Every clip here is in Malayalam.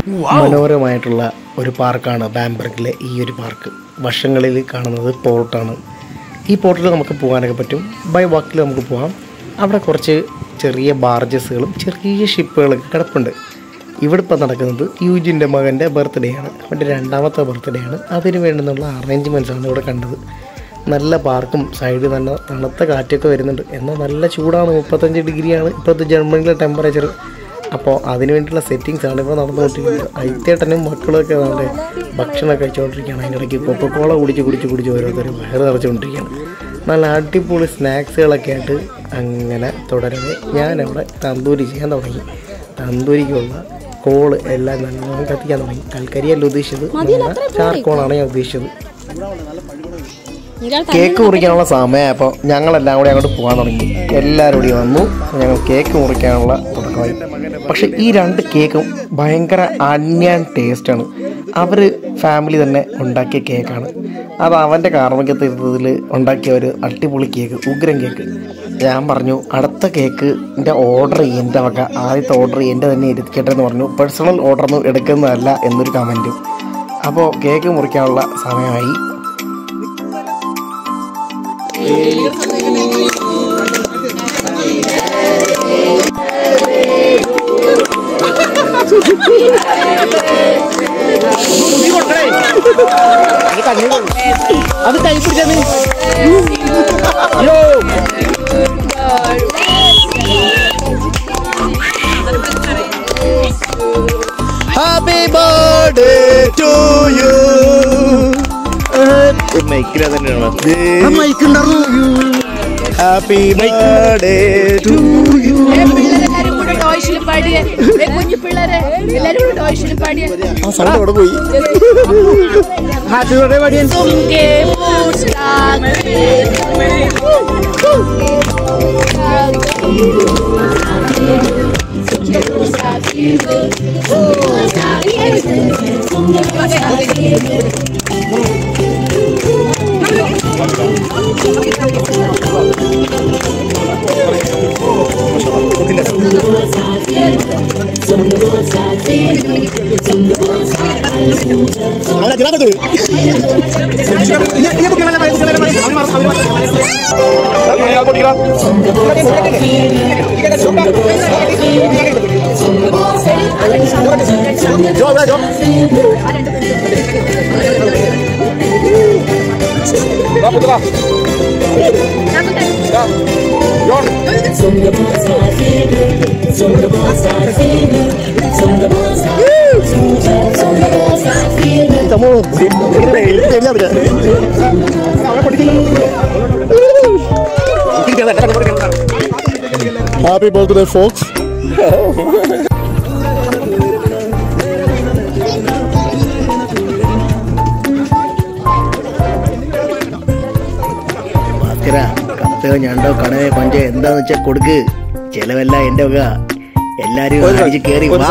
മനോഹരമായിട്ടുള്ള ഒരു പാർക്കാണ് ബാംബർഗിലെ ഈ ഒരു പാർക്ക് വശങ്ങളിൽ കാണുന്നത് പോർട്ടാണ് ഈ പോർട്ടിൽ നമുക്ക് പോകാനൊക്കെ പറ്റും ബൈ വാക്കിൽ നമുക്ക് പോകാം അവിടെ കുറച്ച് ചെറിയ ബാർജസുകളും ചെറിയ ഷിപ്പുകളൊക്കെ കിടപ്പുണ്ട് ഇവിടെ ഇപ്പം നടക്കുന്നത് യൂജിൻ്റെ മകൻ്റെ ബർത്ത്ഡേ ആണ് അവൻ്റെ രണ്ടാമത്തെ ബർത്ത്ഡേ ആണ് അതിന് വേണ്ടുന്നുള്ള അറേഞ്ച്മെൻറ്റ്സ് ആണ് ഇവിടെ കണ്ടത് നല്ല പാർക്കും സൈഡിൽ നല്ല തണുത്ത കാറ്റൊക്കെ വരുന്നുണ്ട് എന്നാൽ നല്ല ചൂടാണ് മുപ്പത്തഞ്ച് ഡിഗ്രിയാണ് ഇപ്പോഴത്തെ ജർമ്മനിയിലെ ടെമ്പറേച്ചർ അപ്പോൾ അതിന് വേണ്ടിയുള്ള സെറ്റിങ്സ് ആണ് ഇപ്പോൾ നടന്നുകൊണ്ടിരിക്കുന്നത് ഐത്തേട്ടനും മക്കളൊക്കെ നമ്മുടെ ഭക്ഷണം കഴിച്ചുകൊണ്ടിരിക്കുകയാണ് അതിൻ്റെ ഇടയ്ക്ക് കൊക്കക്കോള കുടിച്ച് കുടിച്ച് കുടിച്ച് ഓരോരുത്തരും വയറ് നിറച്ചുകൊണ്ടിരിക്കുകയാണ് നല്ല അടിപൊളി സ്നാക്സുകളൊക്കെ ആയിട്ട് അങ്ങനെ തുടരവേ ഞാനവിടെ തന്തൂരി ചെയ്യാൻ തുടങ്ങി തന്തൂരിക്കുള്ള കോള് എല്ലാം നല്ലോണം കത്തിക്കാൻ തുടങ്ങി കൽക്കരിയല്ല ഉദ്ദേശിച്ചത് ചാർക്കോളാണ് ഞാൻ ഉദ്ദേശിച്ചത് കേക്ക് മുറിക്കാനുള്ള സമയം അപ്പോൾ ഞങ്ങളെല്ലാം കൂടി അങ്ങോട്ട് പോകാൻ തുടങ്ങി എല്ലാവരും കൂടി വന്നു ഞങ്ങൾ കേക്ക് മുറിക്കാനുള്ള തുടക്കമായി പക്ഷെ ഈ രണ്ട് കേക്കും ഭയങ്കര അന്യാൻ ടേസ്റ്റാണ് അവർ ഫാമിലി തന്നെ ഉണ്ടാക്കിയ കേക്കാണ് അത് അവൻ്റെ കാർമ്മയ്ക്കത്തിരുന്നതിൽ ഉണ്ടാക്കിയ ഒരു അടിപൊളി കേക്ക് ഉഗ്രൻ കേക്ക് ഞാൻ പറഞ്ഞു അടുത്ത കേക്കിൻ്റെ ഓർഡർ എൻ്റെ വക ആദ്യത്തെ ഓർഡർ എൻ്റെ തന്നെ ഇരിക്കട്ടെ എന്ന് പറഞ്ഞു പേഴ്സണൽ ഓർഡറൊന്നും എടുക്കുന്നതല്ല എന്നൊരു കമൻറ്റും അപ്പോൾ കേക്ക് മുറിക്കാനുള്ള സമയമായി അത് കൈ പിടിച്ചാൽ ഹാപ്പി ബർത്ത്ഡേ ടു യു മൈക്കില തന്നെയാണ് ഹാപ്പി ബർത്ത്ഡേ ടു യു എല്ലാരും കൂടെ ടോയ്സിൽ പാടിയ കുഞ്ഞു പിള്ളേരെ എല്ലാരും കൂടെ ടോയ്സിൽ പാടിയ ആ സൗണ്ട് അവിടെ പോയി ഹാപ്പി ബർത്ത്ഡേ പാടിയൻ തുങ്കെ പൂസ്താക് ഹാപ്പി ബർത്ത്ഡേ ഫോക്സ് ഭാസ്കര കത്തോ ഞണ്ടോ കണവേ പഞ്ചോ എന്താന്ന് വെച്ചാ കൊടുക്ക് ചെലവല്ല എന്റെ വക എല്ലാരും അടിച്ച് കേറി വാ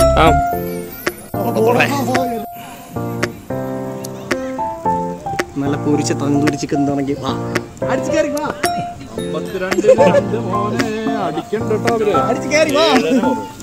നല്ല പൊരിച്ച തന്തൂരി ചിക്കൻ എന്താണെങ്കിൽ വാ അടിച്ച് കേറി വാ അമ്പത്തിരണ്ട് മോനെ അടിക്കണ്ടോ അവര് അടിച്ച് കേറി വാ